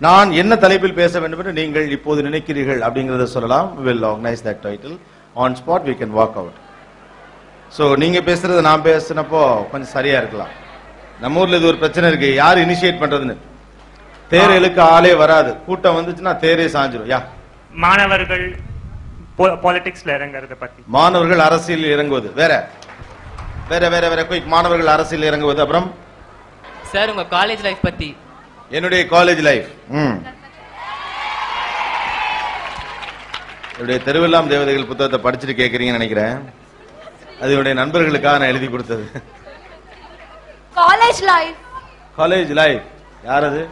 நான் என்ன தலைப்பில் பேச வேண்டும் என்று நீங்கள் இப்போது நினைக்கிறீர்கள் அப்படிங்கறத சொல்லலாம் will organise that title on spot we can walk out so நீங்க பேசுறது நான் பேசினப்போ கொஞ்சம் சரியா இருக்கலாம் நம்ம ஊர்ல இது ஒரு பிரச்சனை இருக்கு யார் இனிஷியேட் பண்றதுன்னு தேர் இழுக்க ஆளே வராது கூட்டம் வந்துச்சுன்னா தேரே சாஞ்சிரும் யா மாணவர்கள் பாலிடிக்ஸ்ல இறங்குறத பத்தி மாணவர்கள் அரசியல் இறங்குவது வேற வேற வேற வேற குயிக் மாணவர்கள் அரசியல் இறங்குவது அப்புறம் சார் உங்க காலேஜ் லைஃப் பத்தி என்னுடைய காலேஜ் லைஃப் ம் என்னுடைய தெருவெல்லாம் தேவதைகள் புத்தகத்தை படிச்சுட்டு கேட்குறீங்கன்னு நினைக்கிறேன் அது என்னுடைய நண்பர்களுக்காக நான் எழுதி கொடுத்தது காலேஜ் லைஃப் காலேஜ் லைஃப் யார் அது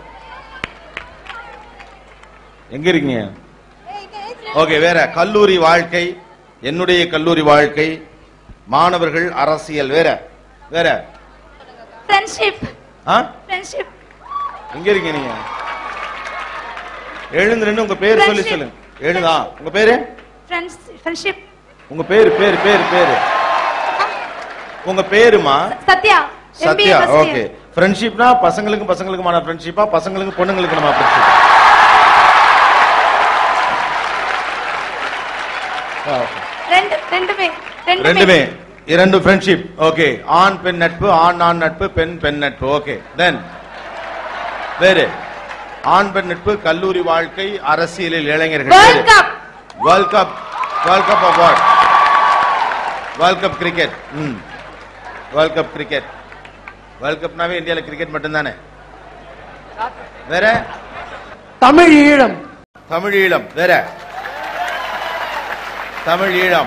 எங்க இருக்கீங்க ஓகே வேற கல்லூரி வாழ்க்கை என்னுடைய கல்லூரி வாழ்க்கை மாணவர்கள் அரசியல் வேற வேற ஃப்ரெண்ட்ஷிப் ஆ ஃப்ரெண்ட்ஷிப் எங்க இருக்கீங்க நீங்க எழுந்து நின்னு உங்க பேர் சொல்லி Friendship. சொல்லுங்க எழுதா உங்க பேரு ஃப்ரெண்ட்ஸ் ஃப்ரெண்ட்ஷிப் உங்க பேரு பேரு பேரு பேரு உங்க பேருமா சத்யா சத்யா ஓகே ஃப்ரெண்ட்ஷிப்னா பசங்களுக்கும் பசங்களுக்குமான ஃப்ரெண்ட்ஷிப்பா பசங்களுக்கு பொண்ணுங்களுக்கு நம்ம ஃப்ரெண்ட்ஷிப் ரெண்டு ரெண்டுமே ரெண்டுமே இரண்டு ஃப்ரெண்ட்ஷிப் ஓகே ஆண் பெண் நட்பு ஆண் ஆண் நட்பு பெண் பெண் நட்பு ஓகே தென் வேறு ஆண் பெண் நட்பு கல்லூரி வாழ்க்கை அரசியலில் இளைஞர்கள் world cup world cup world cup of what world cup cricket ம் வேர்ல்ட் கப் கிரிக்கெட் வேர்ல்ட் கப்னாவே இந்தியாவில் கிரிக்கெட் மட்டும்தானே வேற தமிழ் ஈழம் தமிழ் ஈழம் வேற தமிழ் ஈழம்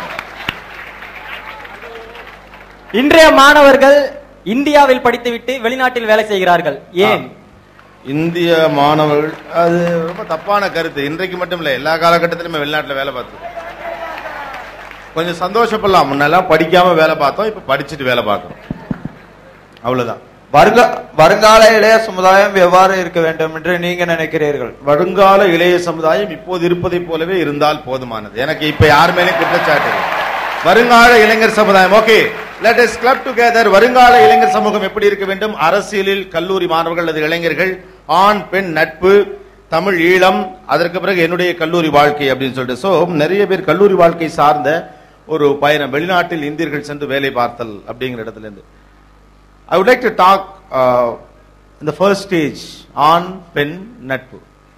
இன்றைய மாணவர்கள் இந்தியாவில் படித்துவிட்டு வெளிநாட்டில் வேலை செய்கிறார்கள் ஏன் இந்திய மாணவர்கள் அது ரொம்ப தப்பான கருத்து இன்றைக்கு மட்டும் இல்ல எல்லா காலகட்டத்திலுமே வெளிநாட்டுல வேலை பார்த்தோம் கொஞ்சம் சந்தோஷப்படலாம் முன்னெல்லாம் படிக்காம வேலை பார்த்தோம் இப்ப படிச்சுட்டு வேலை பார்க்கறோம் அவ்வளவுதான் வருங்க வருங்கால இளைய சமுதாயம் எவ்வாறு இருக்க வேண்டும் என்று நீங்க நினைக்கிறீர்கள் வருங்கால இளைய சமுதாயம் இப்போது இருப்பதை போலவே இருந்தால் போதுமானது எனக்கு இப்ப யார் மேலே குற்றச்சாட்டு இல்லை. வருங்கால இளைஞர் சமுதாயம் okay let us club together வருங்கால இளைஞர் சமூகம் எப்படி இருக்க வேண்டும் அரசியலில் கல்லூரி மாணவர்கள் அல்லது இளைஞர்கள் ஆண் பெண் நட்பு தமிழ் ஈழம் அதற்கு பிறகு என்னுடைய கல்லூரி வாழ்க்கை அப்படின்னு சொல்லிட்டு சோ நிறைய பேர் கல்லூரி வாழ்க்கை சார்ந்த ஒரு பயணம் வெளிநாட்டில் இந்தியர்கள் சென்று வேலை பார்த்தல் அப்படிங்கிற இடத்துல இருந்து I would like to talk uh, in the first stage ஆண் பெண் நட்பு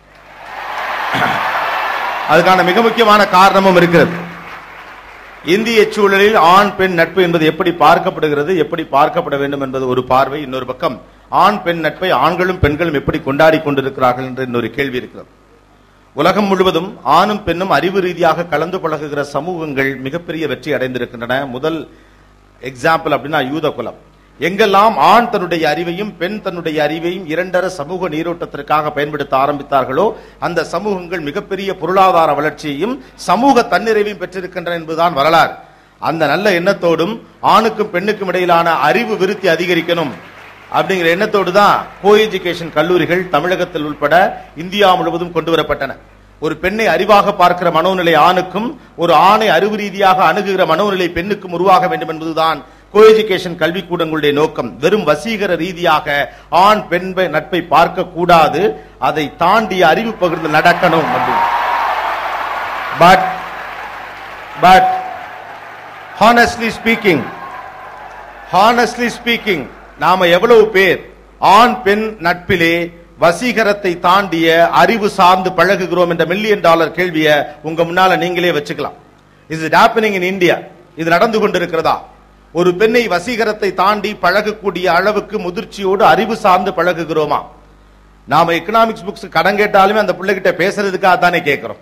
அதுக்கான மிக முக்கியமான காரணமும் இருக்கிறது இந்திய சூழலில் ஆண் பெண் நட்பு என்பது எப்படி பார்க்கப்படுகிறது எப்படி பார்க்கப்பட வேண்டும் என்பது ஒரு பார்வை இன்னொரு பக்கம் ஆண் பெண் நட்பை ஆண்களும் பெண்களும் எப்படி கொண்டாடி கொண்டிருக்கிறார்கள் என்ற இன்னொரு கேள்வி இருக்கிறது உலகம் முழுவதும் ஆணும் பெண்ணும் அறிவு ரீதியாக கலந்து பழகுகிற சமூகங்கள் மிகப்பெரிய வெற்றி அடைந்திருக்கின்றன முதல் எக்ஸாம்பிள் அப்படின்னா யூத குலம் எங்கெல்லாம் ஆண் தன்னுடைய அறிவையும் பெண் தன்னுடைய அறிவையும் இரண்டர சமூக நீரோட்டத்திற்காக பயன்படுத்த ஆரம்பித்தார்களோ அந்த சமூகங்கள் மிகப்பெரிய பொருளாதார வளர்ச்சியையும் சமூக தன்னிறைவையும் பெற்றிருக்கின்றன என்பதுதான் வரலாறு அந்த நல்ல எண்ணத்தோடும் ஆணுக்கும் பெண்ணுக்கும் இடையிலான அறிவு விருத்தி அதிகரிக்கணும் அப்படிங்கிற எண்ணத்தோடு தான் கோ எஜுகேஷன் கல்லூரிகள் தமிழகத்தில் உட்பட இந்தியா முழுவதும் கொண்டு வரப்பட்டன ஒரு பெண்ணை அறிவாக பார்க்கிற மனோநிலை ஆணுக்கும் ஒரு ஆணை அறிவு ரீதியாக அணுகுகிற மனோநிலை பெண்ணுக்கும் உருவாக வேண்டும் என்பதுதான் கோ எஜுகேஷன் கல்விக்கூடங்களுடைய நோக்கம் வெறும் வசீகர ரீதியாக ஆண் பெண் நட்பை பார்க்க கூடாது அதை தாண்டிய அறிவு பகிர்ந்து நடக்கணும் அப்படின்னு but but honestly speaking honestly speaking நாம எவ்வளவு பேர் ஆண் பெண் நட்பிலே வசீகரத்தை தாண்டிய அறிவு சார்ந்து பழகுகிறோம் என்ற மில்லியன் டாலர் கேள்வியை உங்க முன்னால நீங்களே வச்சுக்கலாம் is it happening in India இது நடந்து கொண்டிருக்கிறதா ஒரு பெண்ணை வசீகரத்தை தாண்டி பழகக்கூடிய அளவுக்கு முதிர்ச்சியோடு அறிவு சார்ந்து பழகுகிறோமா நாம எக்கனாமிக்ஸ் புக்ஸ் கடன் கேட்டாலுமே அந்த பிள்ளைகிட்ட பேசுறதுக்காக தானே கேட்கிறோம்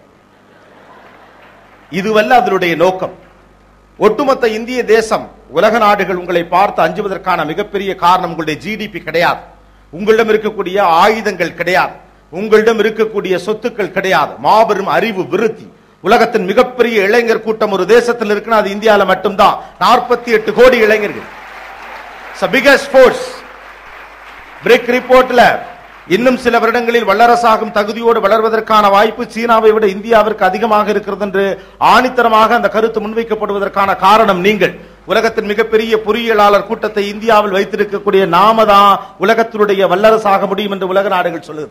இதுவல்ல அதனுடைய நோக்கம் ஒட்டுமொத்த இந்திய தேசம் உலக நாடுகள் உங்களை பார்த்து அஞ்சுவதற்கான மிகப்பெரிய காரணம் உங்களுடைய ஜிடிபி கிடையாது உங்களிடம் இருக்கக்கூடிய ஆயுதங்கள் கிடையாது உங்களிடம் இருக்கக்கூடிய சொத்துக்கள் கிடையாது மாபெரும் அறிவு விருத்தி உலகத்தின் மிகப்பெரிய இளைஞர் கூட்டம் ஒரு தேசத்தில் இருக்குன்னா அது இந்தியாவில் மட்டும்தான் நாற்பத்தி எட்டு கோடி இளைஞர்கள் பிகஸ்ட் ஃபோர்ஸ் பிரிக் ரிப்போர்ட்ல இன்னும் சில வருடங்களில் வல்லரசாகும் தகுதியோடு வளர்வதற்கான வாய்ப்பு சீனாவை விட இந்தியாவிற்கு அதிகமாக இருக்கிறது என்று ஆணித்தரமாக அந்த கருத்து முன்வைக்கப்படுவதற்கான காரணம் நீங்கள் உலகத்தின் மிகப்பெரிய பொறியியலாளர் கூட்டத்தை இந்தியாவில் வைத்திருக்கக்கூடிய நாம தான் உலகத்தினுடைய வல்லரசாக முடியும் என்று உலக நாடுகள் சொல்லுது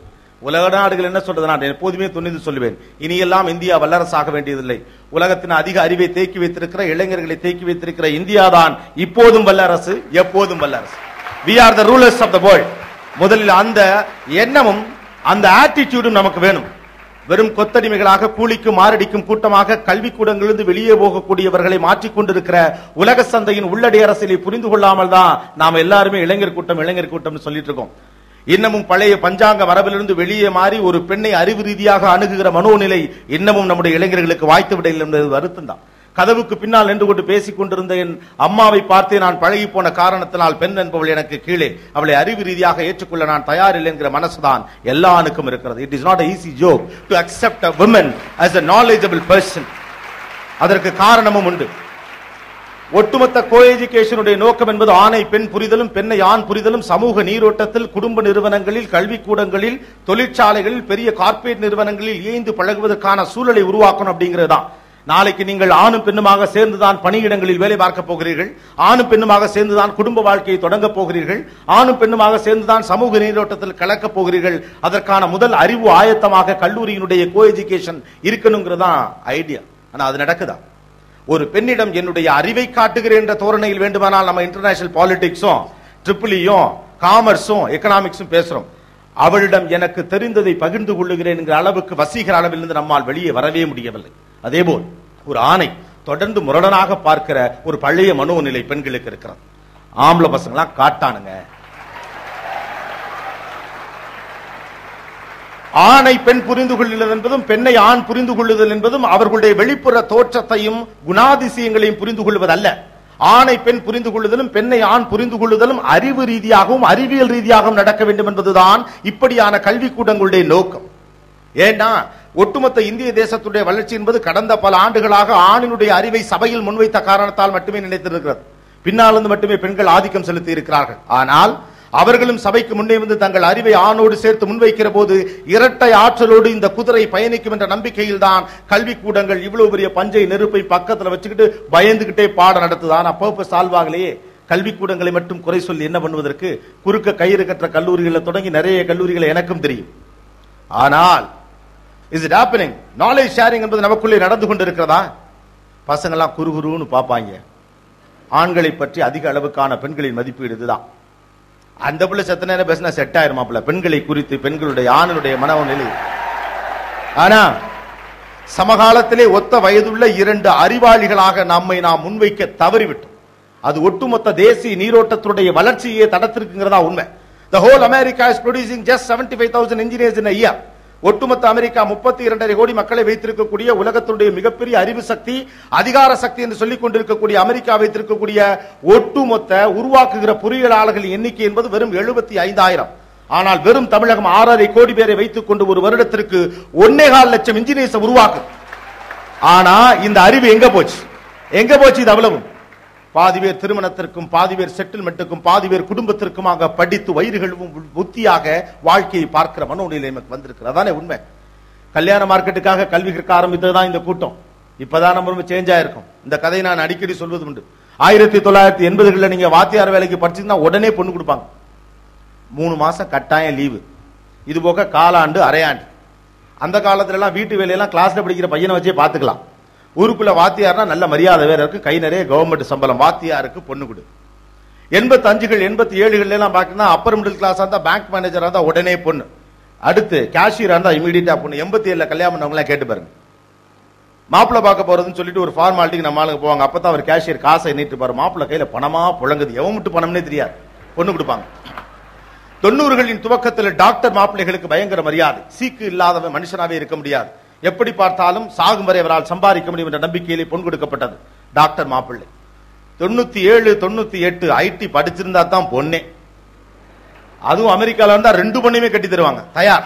உலக நாடுகள் என்ன சொல்றது நான் எப்போதுமே துணிந்து சொல்லுவேன் இனியெல்லாம் இந்தியா வல்லரசாக வேண்டியதில்லை உலகத்தின் அதிக அறிவை தேக்கி வைத்திருக்கிற இளைஞர்களை தேக்கி வைத்திருக்கிற இந்தியா தான் இப்போதும் வல்லரசு எப்போதும் வல்லரசு we are the rulers of the world முதலில் அந்த எண்ணமும் அந்த ஆட்டிடியூடும் நமக்கு வேணும் வெறும் கொத்தடிமைகளாக கூலிக்கு மாரடிக்கும் கூட்டமாக கல்விக்கூடங்களிலிருந்து வெளியே போகக்கூடியவர்களை மாற்றிக் கொண்டிருக்கிற உலக சந்தையின் உள்ளடி அரசியலை புரிந்து கொள்ளாமல் தான் நாம எல்லாருமே இளைஞர் கூட்டம் இளைஞர் கூட்டம்னு சொல்லிட்டு இருக்கோம் இன்னமும் பழைய பஞ்சாங்க மரபிலிருந்து வெளியே மாறி ஒரு பெண்ணை அறிவு ரீதியாக அணுகுகிற மனோநிலை இன்னமும் நம்முடைய இளைஞர்களுக்கு வாய்த்து விடவில்லை என்பது வருத்தம் தான் கதவுக்கு பின்னால் நின்று கொண்டு பேசிக் கொண்டிருந்த என் அம்மாவை பார்த்தே நான் பழகி போன காரணத்தினால் பெண் என்பவள் எனக்கு கீழே அவளை அறிவு ரீதியாக ஏற்றுக்கொள்ள நான் தயாரில்லை என்கிற மனசுதான் எல்லா ஆணுக்கும் இருக்கிறது it is not easy joke to accept a woman as a knowledgeable person அதற்கு காரணமும் உண்டு ஒட்டுமொத்த கோ எஜுகேஷனுடைய நோக்கம் என்பது ஆணை பெண் புரிதலும் பெண்ணை ஆண் புரிதலும் சமூக நீரோட்டத்தில் குடும்ப நிறுவனங்களில் கல்விக்கூடங்களில் தொழிற்சாலைகளில் பெரிய கார்ப்பரேட் நிறுவனங்களில் இயைந்து பழகுவதற்கான சூழலை உருவாக்கணும் அப்படிங்கிறதுதான் நாளைக்கு நீங்கள் ஆணும் பெண்ணுமாக சேர்ந்துதான் பணியிடங்களில் வேலை பார்க்க போகிறீர்கள் ஆணும் பெண்ணுமாக சேர்ந்துதான் குடும்ப வாழ்க்கையை தொடங்க போகிறீர்கள் ஆணும் பெண்ணுமாக சேர்ந்துதான் சமூக நீரோட்டத்தில் கலக்கப் போகிறீர்கள் அதற்கான முதல் அறிவு ஆயத்தமாக கல்லூரியினுடைய கோ எஜுகேஷன் இருக்கணுங்கிறதான் ஐடியா ஆனா அது நடக்குதா ஒரு பெண்ணிடம் என்னுடைய அறிவை காட்டுகிறேன் என்ற தோரணையில் வேண்டுமானால் நம்ம இன்டர்நேஷனல் பாலிடிக்ஸும் ட்ரிபிளியும் காமர்ஸும் எக்கனாமிக்ஸும் பேசுறோம் அவளிடம் எனக்கு தெரிந்ததை பகிர்ந்து கொள்ளுகிறேன் என்கிற அளவுக்கு வசீகர அளவிலிருந்து நம்மால் வெளியே வரவே முடியவில்லை அதேபோல் ஒரு ஆணை தொடர்ந்து முரடனாக பார்க்கிற ஒரு பழைய மனோநிலை பெண்களுக்கு இருக்கிறது ஆம்பளை பசங்களாம் காட்டானுங்க ஆணை பெண் புரிந்து கொள்ளுதல் என்பதும் பெண்ணை ஆண் புரிந்து கொள்ளுதல் என்பதும் அவர்களுடைய வெளிப்புற தோற்றத்தையும் குணாதிசயங்களையும் புரிந்து கொள்வதல்ல ஆணை பெண் புரிந்து கொள்ளுதலும் பெண்ணை ஆண் புரிந்து கொள்ளுதலும் அறிவு ரீதியாகவும் அறிவியல் ரீதியாகவும் நடக்க வேண்டும் என்பதுதான் இப்படியான கல்விக்கூடங்களுடைய நோக்கம் ஏன்னா ஒட்டுமொத்த இந்திய தேசத்துடைய வளர்ச்சி என்பது கடந்த பல ஆண்டுகளாக ஆணினுடைய அறிவை சபையில் முன்வைத்த காரணத்தால் மட்டுமே நினைத்திருக்கிறது பின்னாலிருந்து மட்டுமே பெண்கள் ஆதிக்கம் செலுத்தி இருக்கிறார்கள் ஆனால் அவர்களும் சபைக்கு முன்னே வந்து தங்கள் அறிவை ஆணோடு சேர்த்து முன்வைக்கிற போது இரட்டை ஆற்றலோடு இந்த குதிரை பயணிக்கும் என்ற நம்பிக்கையில் தான் கல்வி கூடங்கள் இவ்வளவு பெரிய பஞ்சை நெருப்பை பக்கத்துல வச்சுக்கிட்டு பயந்துகிட்டே பாடம் நடத்துதான் அப்பப்ப சால்வ் ஆகலையே கல்விக்கூடங்களை மட்டும் குறை சொல்லி என்ன பண்ணுவதற்கு குறுக்க கயிறு கற்ற கல்லூரிகளை தொடங்கி நிறைய கல்லூரிகளை எனக்கும் தெரியும் ஆனால் is it happening knowledge sharing என்பது நமக்குள்ளே நடந்து கொண்டிருக்கிறதா பசங்கெல்லாம் குறுகுருன்னு பார்ப்பாங்க ஆண்களை பற்றி அதிக அளவுக்கான பெண்களின் மதிப்பீடு இதுதான் அந்த பிள்ளை செத்த நேரம் பேசினா செட் ஆயிருமாப்ல பெண்களை குறித்து பெண்களுடைய ஆணுடைய மனநிலை ஆனா சமகாலத்திலே ஒத்த வயதுள்ள இரண்டு அறிவாளிகளாக நம்மை நாம் முன்வைக்க தவறிவிட்டோம் அது ஒட்டுமொத்த தேசிய நீரோட்டத்துடைய வளர்ச்சியை தடத்திருக்குங்கிறதா உண்மை The whole America is producing just 75,000 engineers in a year. ஒட்டுமொத்த அமெரிக்கா முப்பத்தி இரண்டரை கோடி மக்களை வைத்திருக்கக்கூடிய உலகத்துடைய மிகப்பெரிய அறிவு சக்தி அதிகார சக்தி என்று சொல்லிக் கொண்டிருக்கக்கூடிய அமெரிக்கா வைத்திருக்கக்கூடிய ஒட்டுமொத்த உருவாக்குகிற பொறியியலாளர்களின் எண்ணிக்கை என்பது வெறும் எழுபத்தி ஐந்தாயிரம் ஆனால் வெறும் தமிழகம் ஆறரை கோடி பேரை வைத்துக் கொண்டு ஒரு வருடத்திற்கு ஒன்னே கால் லட்சம் இன்ஜினியர்ஸ் உருவாக்கும் ஆனா இந்த அறிவு எங்க போச்சு எங்க போச்சு இது அவ்வளவும் பாதி பேர் திருமணத்திற்கும் பாதி பேர் செட்டில்மெண்ட்டுக்கும் பாதி பேர் குடும்பத்திற்குமாக படித்து வயிறுகளும் புத்தியாக வாழ்க்கையை பார்க்கிற மனோநிலை நமக்கு வந்திருக்கு அதானே உண்மை கல்யாண மார்க்கெட்டுக்காக கல்வி கற்க ஆரம்பித்ததுதான் இந்த கூட்டம் இப்பதான் நம்ம ரொம்ப சேஞ்ச் ஆயிருக்கும் இந்த கதையை நான் அடிக்கடி சொல்வது உண்டு ஆயிரத்தி தொள்ளாயிரத்தி எண்பதுகளில் நீங்க வாத்தியார் வேலைக்கு படிச்சிருந்தா உடனே பொண்ணு கொடுப்பாங்க மூணு மாசம் கட்டாயம் லீவு இது போக காலாண்டு அரையாண்டு அந்த காலத்துல எல்லாம் வீட்டு வேலையெல்லாம் கிளாஸ்ல படிக்கிற பையனை வச்சே பாத்துக்கலாம் ஊருக்குள்ள வாத்தியார்னா நல்ல மரியாதை வேற இருக்கு கை நிறைய கவர்மெண்ட் சம்பளம் வாத்தியாருக்கு பொண்ணு கொடு எண்பத்தி அஞ்சுகள் எண்பத்தி ஏழுகள் எல்லாம் பாத்தீங்கன்னா அப்பர் மிடில் கிளாஸ் இருந்தா பேங்க் மேனேஜரா இருந்தா உடனே பொண்ணு அடுத்து கேஷியரா இருந்தா இமீடியட்டா பொண்ணு எண்பத்தி ஏழுல கல்யாணம் பண்ணவங்க கேட்டு பாருங்க மாப்பிள்ளை பார்க்க போறதுன்னு சொல்லிட்டு ஒரு ஃபார்மாலிட்டிக்கு நம்ம ஆளுங்க போவாங்க அப்பதான் அவர் கேஷியர் காசை நீட்டு பாரு மாப்பிள்ளை கையில பணமா புழங்குது எவன் விட்டு பணம்னே தெரியாது பொண்ணு கொடுப்பாங்க தொண்ணூறுகளின் துவக்கத்தில் டாக்டர் மாப்பிள்ளைகளுக்கு பயங்கர மரியாதை சீக்கு இல்லாதவன் மனுஷனாவே இருக்க முடியாது எப்படி பார்த்தாலும் சாகும் வரை அவரால் சம்பாதிக்க முடியும் என்ற நம்பிக்கையிலே பொன் கொடுக்கப்பட்டது டாக்டர் மாப்பிள்ளை தொண்ணூத்தி ஏழு தொண்ணூத்தி எட்டு ஐடி படிச்சிருந்தா தான் பொண்ணே அதுவும் அமெரிக்கால இருந்தா ரெண்டு பொண்ணையுமே கட்டி தருவாங்க தயார்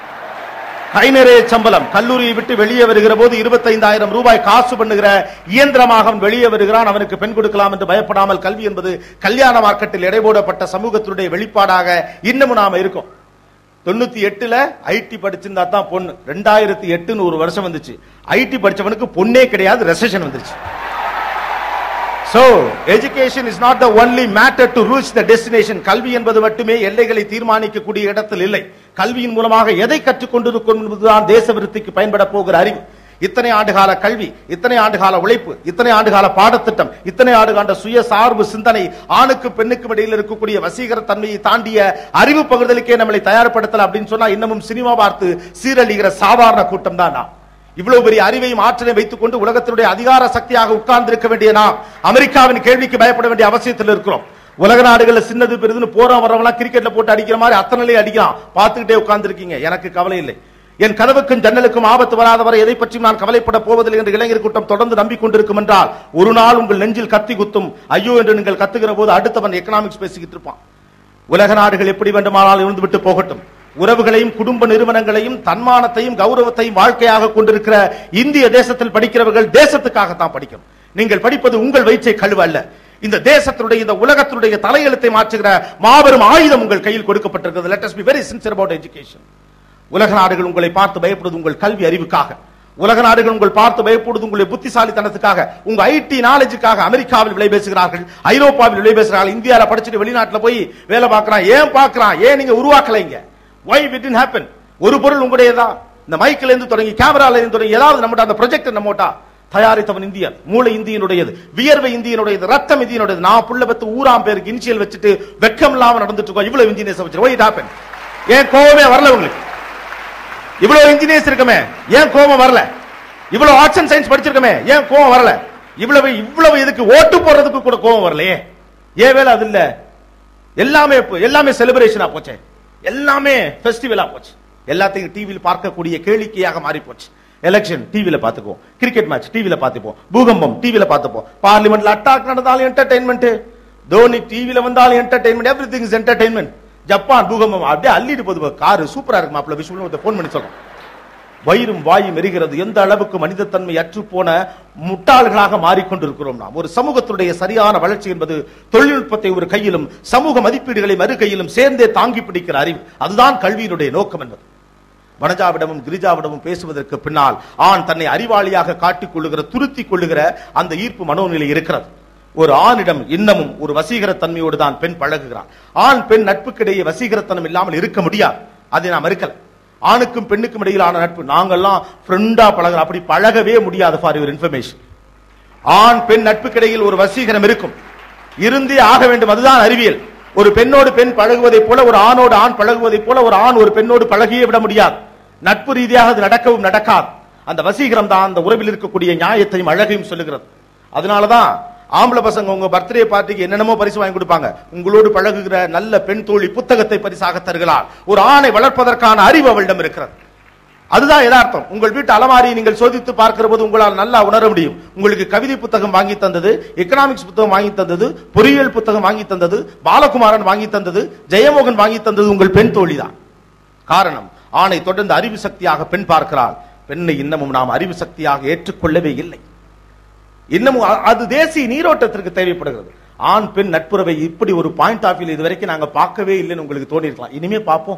கை நிறைய சம்பளம் கல்லூரியை விட்டு வெளியே வருகிற போது இருபத்தைந்தாயிரம் ரூபாய் காசு பண்ணுகிற இயந்திரமாக அவன் வெளியே வருகிறான் அவனுக்கு பெண் கொடுக்கலாம் என்று பயப்படாமல் கல்வி என்பது கல்யாண மார்க்கெட்டில் எடை போடப்பட்ட சமூகத்தினுடைய வெளிப்பாடாக இன்னமும் நாம இருக்கோம் தொண்ணூத்தி எட்டுல ஐடி படிச்சிருந்தா தான் பொண்ணு ரெண்டாயிரத்தி எட்டுன்னு ஒரு வருஷம் வந்துச்சு ஐடி படிச்சவனுக்கு பொண்ணே கிடையாது ரெசன் வந்துருச்சு So, education is not the only matter to reach the destination. கல்வி என்பது மட்டுமே எல்லைகளை தீர்மானிக்கக்கூடிய இடத்தில் இல்லை கல்வியின் மூலமாக எதை கற்றுக்கொண்டிருக்கும் என்பதுதான் தேச விருத்திக்கு பயன்பட போகிற அறிவு இத்தனை ஆண்டுகால கல்வி இத்தனை ஆண்டுகால உழைப்பு இத்தனை ஆண்டுகால பாடத்திட்டம் இத்தனை ஆண்டுகால சுய சார்பு சிந்தனை ஆணுக்கு பெண்ணுக்கும் இடையில் இருக்கக்கூடிய வசீகர தன்மையை தாண்டிய அறிவு பகிர்தலுக்கே நம்மளை தயார்படுத்தல அப்படின்னு சொன்னா இன்னமும் சினிமா பார்த்து சீரழிகிற சாதாரண கூட்டம் தான் நாம் இவ்வளவு பெரிய அறிவையும் ஆற்றலையும் வைத்துக் கொண்டு உலகத்தினுடைய அதிகார சக்தியாக உட்கார்ந்து இருக்க வேண்டிய நாம் அமெரிக்காவின் கேள்விக்கு பயப்பட வேண்டிய அவசியத்தில் இருக்கிறோம் உலக நாடுகள்ல சின்னது பெரிதுன்னு போறோம் வரவங்களாம் கிரிக்கெட்ல போட்டு அடிக்கிற மாதிரி அத்தனை அடிக்கலாம் பார்த்துக்கிட்டே உட்கார்ந்து இருக்கீங்க எனக்கு கவலை இல்லை என் கதவுக்கும் ஜன்னலுக்கும் ஆபத்து வராத வரை எதை பற்றியும் நான் கவலைப்பட போவதில்லை என்று இளைஞர் கூட்டம் தொடர்ந்து நம்பிக்கொண்டிருக்கும் என்றால் ஒரு நாள் உங்கள் நெஞ்சில் கத்தி குத்தும் ஐயோ என்று நீங்கள் கத்துகிற போது அடுத்தவன் எக்கனாமிக்ஸ் பேசிக்கிட்டு இருப்பான் உலக நாடுகள் எப்படி வேண்டுமானாலும் இருந்து விட்டு போகட்டும் உறவுகளையும் குடும்ப நிறுவனங்களையும் தன்மானத்தையும் கௌரவத்தையும் வாழ்க்கையாக கொண்டிருக்கிற இந்திய தேசத்தில் படிக்கிறவர்கள் தேசத்துக்காகத்தான் படிக்கணும் நீங்கள் படிப்பது உங்கள் வயிற்றை கழுவ அல்ல இந்த தேசத்தினுடைய இந்த உலகத்தினுடைய தலையெழுத்தை மாற்றுகிற மாபெரும் ஆயுதம் உங்கள் கையில் கொடுக்கப்பட்டிருக்கிறது let us be very sincere about education உலக நாடுகள் உங்களை பார்த்து பயப்படுவது உங்கள் கல்வி அறிவுக்காக உலக நாடுகள் உங்கள் பார்த்து பயப்படுவது உங்களுடைய புத்திசாலித்தனத்துக்காக உங்க ஐடி நாலேஜுக்காக அமெரிக்காவில் விலை பேசுகிறார்கள் ஐரோப்பாவில் விலை பேசுகிறார்கள் இந்தியாவில் படிச்சுட்டு வெளிநாட்டுல போய் வேலை பார்க்கறான் ஏன் பார்க்கறான் ஏன் நீங்க உருவாக்கலைங்க why it didn't happen ஒரு பொருள் உங்களுடையதா இந்த மைக்கில இருந்து தொடங்கி கேமரால இருந்து தொடங்கி ஏதாவது நம்மட அந்த ப்ரொஜெக்டர் நம்மோட்டா தயாரித்தவன் இந்தியன் மூளை இந்தியனுடையது வியர்வை இந்தியனுடையது ரத்தம் இந்தியனுடையது நான் புள்ள பத்து ஊராம் பேருக்கு இனிஷியல் வச்சுட்டு வெக்கம் இல்லாம நடந்துட்டு இருக்கோம் இவ்வளவு இன்ஜினியர்ஸ் வச்சு why it happened ஏன் கோவமே வரல உங்களுக்கு இவ்வளவு இன்ஜினியர்ஸ் இருக்குமே ஏன் கோபம் வரல இவ்வளவு ஆர்ட்ஸ் அண்ட் சயின்ஸ் படிச்சிருக்கமே ஏன் கோபம் வரல இவ்வளவு இவ்வளவு இதுக்கு ஓட்டு போடுறதுக்கு கூட கோபம் வரலையே ஏன் வேலை அது இல்ல எல்லாமே இப்போ- எல்லாமே செலிப்ரேஷனா போச்சே எல்லாமே ஃபெஸ்டிவலா போச்சு எல்லாத்தையும் டிவியில் பார்க்கக்கூடிய கேளிக்கையாக மாறி போச்சு எலெக்ஷன் டிவில பாத்துக்குவோம் கிரிக்கெட் மேட்ச் டிவில பாத்துப்போம் பூகம்பம் டிவில பாத்துப்போம் பார்லிமெண்ட்ல அட்டாக் நடந்தாலும் என்டர்டைன்மெண்ட் தோனி டிவில வந்தாலும் entertainment everything is entertainment Japan பூகம்பம் அப்படியே அள்ளிட்டு போகுது காரு சூப்பரா இருக்கு மாப்பிள்ள விஷயம் போன் பண்ணி சொல்றோம் வயிறும் வாயும் எரிகிறது எந்த அளவுக்கு மனிதத்தன்மை அற்று போன முட்டாள்களாக மாறிக்கொண்டிருக்கிறோம் நாம் ஒரு சமூகத்துடைய சரியான வளர்ச்சி என்பது தொழில்நுட்பத்தை ஒரு கையிலும் சமூக மதிப்பீடுகளை மறு கையிலும் சேர்ந்தே தாங்கி பிடிக்கிற அறிவு அதுதான் கல்வியினுடைய நோக்கம் என்பது வனஜாவிடமும் கிரிஜாவிடமும் பேசுவதற்கு பின்னால் ஆண் தன்னை அறிவாளியாக காட்டிக் கொள்ளுகிற துருத்திக் கொள்ளுகிற அந்த ஈர்ப்பு மனோநிலை இருக்கிறது ஒரு ஆணிடம் இன்னமும் ஒரு வசீகரத்தன்மையோடு தான் பெண் பழகுகிறார் ஆண் பெண் நட்புக்கிடையே வசீகரத்தனம் இல்லாமல் இருக்க முடியாது அதை நாம் மறுக்கல ஆணுக்கும் பெண்ணுக்கும் இடையிலான நட்பு நாங்கெல்லாம் ஃப்ரெண்டா பழகிறோம் அப்படி பழகவே முடியாது ஃபார் யுவர் இன்ஃபர்மேஷன் ஆண் பெண் நட்புக்கிடையில் ஒரு வசீகரம் இருக்கும் இருந்தே ஆக வேண்டும் அதுதான் அறிவியல் ஒரு பெண்ணோடு பெண் பழகுவதைப் போல ஒரு ஆணோடு ஆண் பழகுவதைப் போல ஒரு ஆண் ஒரு பெண்ணோடு பழகியே விட முடியாது நட்பு ரீதியாக அது நடக்கவும் நடக்காது அந்த வசீகரம் தான் அந்த உறவில் இருக்கக்கூடிய நியாயத்தையும் அழகையும் சொல்லுகிறது அதனாலதான் ஆம்பளை பசங்க உங்க பர்த்டே பார்ட்டிக்கு என்னென்னமோ பரிசு வாங்கி கொடுப்பாங்க உங்களோடு பழகுகிற நல்ல பெண் தோழி புத்தகத்தை பரிசாக தருகிறார் ஒரு ஆணை வளர்ப்பதற்கான அறிவு அவளிடம் இருக்கிறது அதுதான் யதார்த்தம் உங்கள் வீட்டு அலமாரியை நீங்கள் சோதித்து பார்க்கிற போது உங்களால் நல்லா உணர முடியும் உங்களுக்கு கவிதை புத்தகம் வாங்கி தந்தது எக்கனாமிக்ஸ் புத்தகம் வாங்கி தந்தது பொறியியல் புத்தகம் வாங்கி தந்தது பாலகுமாரன் வாங்கி தந்தது ஜெயமோகன் வாங்கி தந்தது உங்கள் பெண் தோழிதான் காரணம் ஆணை தொடர்ந்து அறிவு சக்தியாக பெண் பார்க்கிறாள் பெண்ணை இன்னமும் நாம் அறிவு சக்தியாக ஏற்றுக்கொள்ளவே இல்லை இன்னமும் அ- அது தேசிய நீரோட்டத்திற்கு தேவைப்படுகிறது ஆண் பெண் நட்புறவை இப்படி ஒரு பாயிண்ட் ஆஃப் வியூ இதுவரைக்கும் நாங்க பார்க்கவே இல்லைன்னு உங்களுக்கு தோணிருக்கலாம் இனிமே பார்ப்போம்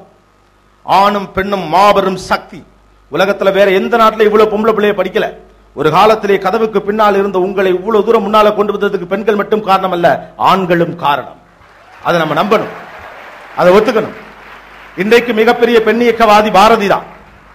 ஆணும் பெண்ணும் மாபெரும் சக்தி உலகத்துல வேற எந்த நாட்டுல இவ்வளவு பொம்பளை பிள்ளைய படிக்கல ஒரு காலத்திலே கதவுக்கு பின்னால் இருந்த உங்களை இவ்வளவு தூரம் முன்னால கொண்டு வந்ததுக்கு பெண்கள் மட்டும் காரணம் அல்ல ஆண்களும் காரணம் அதை நம்ம நம்பணும் அதை ஒத்துக்கணும் இன்றைக்கு மிகப்பெரிய பெண்ணியக்கவாதி பாரதி தான்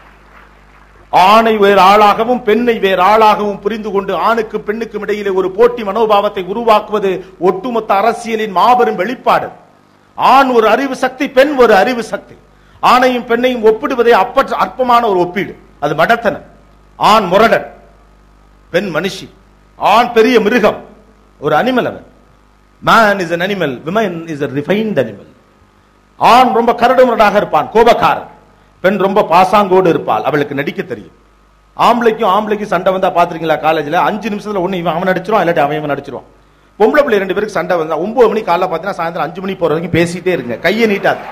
ஆணை வேறு ஆளாகவும் பெண்ணை வேறு ஆளாகவும் புரிந்து கொண்டு ஆணுக்கு பெண்ணுக்கும் இடையிலே ஒரு போட்டி மனோபாவத்தை உருவாக்குவது ஒட்டுமொத்த அரசியலின் மாபெரும் வெளிப்பாடு ஆண் ஒரு அறிவு சக்தி பெண் ஒரு அறிவு சக்தி ஆணையும் பெண்ணையும் ஒப்பிடுவதே அப்பற்ற அற்பமான ஒரு ஒப்பீடு அது மடத்தனம் ஆண் முரடன் பெண் மனுஷி ஆண் பெரிய மிருகம் ஒரு அனிமல் அவன் man is an animal women is a refined animal ஆண் ரொம்ப கரடுமுரடாக இருப்பான் கோபக்காரன் பெண் ரொம்ப பாசாங்கோடு இருப்பாள் அவளுக்கு நடிக்க தெரியும் ஆம்பளைக்கும் ஆம்பளைக்கும் சண்டை வந்தா பாத்துறீங்களா காலேஜ்ல அஞ்சு நிமிஷத்துல ஒண்ணு இவன் அவன் நடிச்சிருவான் இல்லாட்டி அவன் இவன் நடிச்சிருவான் பொம்பளை பிள்ளை ரெண்டு பேருக்கு சண்டை வந்தா ஒன்பது மணி காலைல பாத்தீங்கன்னா சாயந்தரம் அஞ்சு மணி போற வரைக்கும் பேசிட்டே இருங்க கையை நீட்டாது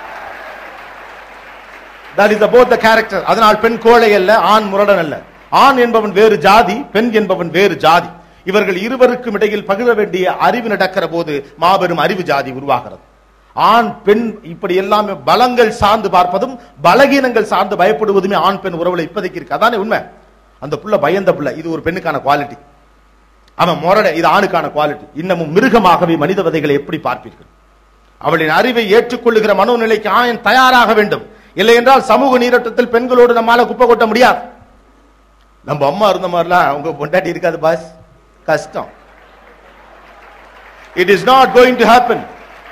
that is about the character அதனால் பெண் கோழை அல்ல ஆண் முரடன் அல்ல ஆண் என்பவன் வேறு ஜாதி பெண் என்பவன் வேறு ஜாதி இவர்கள் இருவருக்கும் இடையில் பகிர வேண்டிய அறிவு நடக்கிற போது மாபெரும் அறிவு ஜாதி உருவாகிறது ஆண் பெண் இப்படி எல்லாமே பலங்கள் சார்ந்து பார்ப்பதும் பலகீனங்கள் சார்ந்து பயப்படுவதுமே ஆண் பெண் உறவுல இப்போதைக்கு இருக்கு அதானே உண்மை அந்த புள்ள பயந்த புள்ள இது ஒரு பெண்ணுக்கான குவாலிட்டி அவன் முரட இது ஆணுக்கான குவாலிட்டி இன்னமும் மிருகமாகவே மனித வதைகளை எப்படி பார்ப்பீர்கள் அவளின் அறிவை ஏற்றுக்கொள்ளுகிற மனோநிலைக்கு ஆயன் தயாராக வேண்டும் இல்லை என்றால் சமூக நீரோட்டத்தில் பெண்களோடு நம்மால குப்பை கொட்ட முடியாது நம்ம அம்மா இருந்த மாதிரிலாம் உங்க பொண்டாட்டி இருக்காது பாஸ் கஷ்டம் it is not going to happen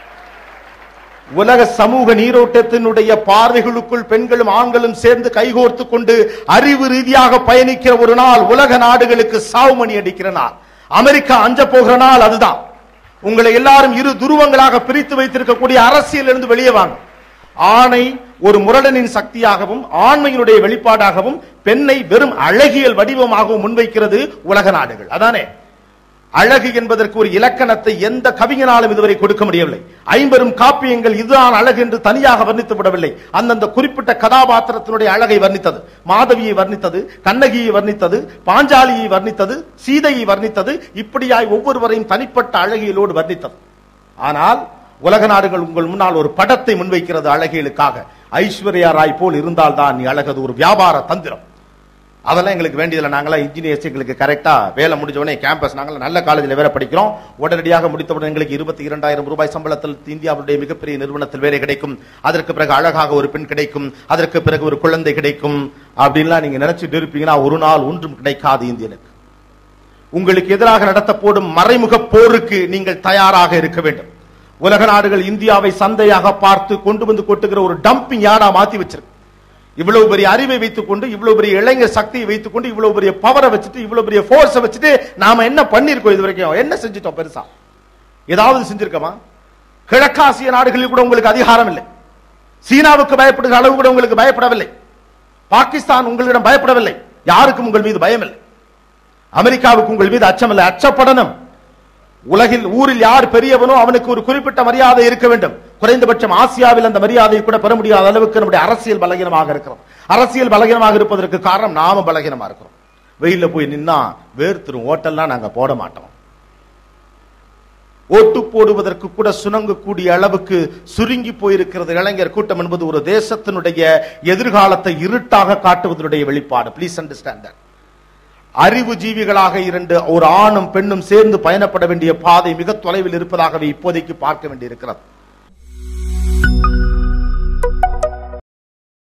உலக சமூக நீரோட்டத்தினுடைய பார்வைகளுக்குள் பெண்களும் ஆண்களும் சேர்ந்து கைகோர்த்து கொண்டு அறிவு ரீதியாக பயணிக்கிற ஒரு நாள் உலக நாடுகளுக்கு சாவுமணி அடிக்கிற நாள் அமெரிக்கா அஞ்ச போகிற நாள் அதுதான் உங்களை எல்லாரும் இரு துருவங்களாக பிரித்து வைத்திருக்கக்கூடிய அரசியலிருந்து வெளியே வாங்க ஆணை ஒரு முரடனின் சக்தியாகவும் ஆண்மையினுடைய வெளிப்பாடாகவும் பெண்ணை வெறும் அழகியல் வடிவமாகவும் முன்வைக்கிறது உலக நாடுகள் அதானே அழகு என்பதற்கு ஒரு இலக்கணத்தை எந்த கவிஞனாலும் இதுவரை கொடுக்க முடியவில்லை ஐம்பெரும் காப்பியங்கள் இதுதான் அழகு என்று தனியாக வர்ணித்து விடவில்லை அந்தந்த குறிப்பிட்ட கதாபாத்திரத்தினுடைய அழகை வர்ணித்தது மாதவியை வர்ணித்தது கண்ணகியை வர்ணித்தது பாஞ்சாலியை வர்ணித்தது சீதையை வர்ணித்தது இப்படியாய் ஒவ்வொருவரையும் தனிப்பட்ட அழகியலோடு வர்ணித்தது ஆனால் உலக நாடுகள் உங்கள் முன்னால் ஒரு படத்தை முன்வைக்கிறது அழகியலுக்காக ஐஸ்வர்யா ராய் போல் இருந்தால்தான் நீ அழகது ஒரு வியாபார தந்திரம் அதெல்லாம் எங்களுக்கு வேண்டியதில்லை நாங்களாம் இன்ஜினியர்ஸ் எங்களுக்கு கரெக்டா வேலை முடிஞ்ச உடனே கேம்பஸ் நாங்கள் நல்ல காலேஜில் வேலை படிக்கிறோம் உடனடியாக முடித்தவுடன் எங்களுக்கு இருபத்தி இரண்டாயிரம் ரூபாய் சம்பளத்தில் இந்தியாவுடைய மிகப்பெரிய நிறுவனத்தில் வேலை கிடைக்கும் அதற்கு பிறகு அழகாக ஒரு பெண் கிடைக்கும் அதற்கு பிறகு ஒரு குழந்தை கிடைக்கும் அப்படின்லாம் நீங்க நினைச்சிட்டு இருப்பீங்கன்னா ஒரு நாள் ஒன்றும் கிடைக்காது இந்தியனுக்கு உங்களுக்கு எதிராக நடத்த போடும் மறைமுக போருக்கு நீங்கள் தயாராக இருக்க வேண்டும் உலக நாடுகள் இந்தியாவை சந்தையாக பார்த்து கொண்டு வந்து கொட்டுகிற ஒரு டம்பிங் யார்டா மாத்தி வச்சிருக்கு இவ்வளவு பெரிய அறிவை வைத்துக்கொண்டு இவ்வளவு பெரிய இளைஞர் சக்தியை வைத்துக்கொண்டு இவ்வளவு பெரிய பவரை வச்சுட்டு இவ்வளவு பெரிய ஃபோர்ஸை வச்சுட்டு நாம என்ன பண்ணிருக்கோம் இது வரைக்கும் என்ன செஞ்சிட்டோம் பெருசா ஏதாவது செஞ்சிருக்கோமா கிழக்காசிய நாடுகளில் கூட உங்களுக்கு அதிகாரம் இல்லை சீனாவுக்கு பயப்படுகிற அளவு கூட உங்களுக்கு பயப்படவில்லை பாகிஸ்தான் உங்களிடம் பயப்படவில்லை யாருக்கும் உங்கள் மீது பயம் இல்லை அமெரிக்காவுக்கு உங்கள் மீது அச்சமில்லை அச்சப்படணும் உலகில் ஊரில் யார் பெரியவனோ அவனுக்கு ஒரு குறிப்பிட்ட மரியாதை இருக்க வேண்டும் குறைந்தபட்சம் ஆசியாவில் அந்த மரியாதையை கூட பெற முடியாத அளவுக்கு நம்முடைய அரசியல் பலகீனமாக இருக்கிறோம் அரசியல் பலகீனமாக இருப்பதற்கு காரணம் நாம பலகீனமா இருக்கிறோம் வெயில்ல போய் நின்னா வேர்த்திரும் ஓட்டெல்லாம் நாங்க போட மாட்டோம் ஓட்டு போடுவதற்கு கூட சுணங்கக்கூடிய அளவுக்கு சுருங்கி போயிருக்கிறது இளைஞர் கூட்டம் என்பது ஒரு தேசத்தினுடைய எதிர்காலத்தை இருட்டாக காட்டுவதனுடைய வெளிப்பாடு ப்ளீஸ் அண்டர்ஸ்டாண்ட் தட் அறிவு ஜீவிகளாக இரண்டு ஒரு ஆணும் பெண்ணும் சேர்ந்து பயணப்பட வேண்டிய பாதை மிக தொலைவில் இருப்பதாகவே இப்போதைக்கு பார்க்க வேண்டியிருக்கிறது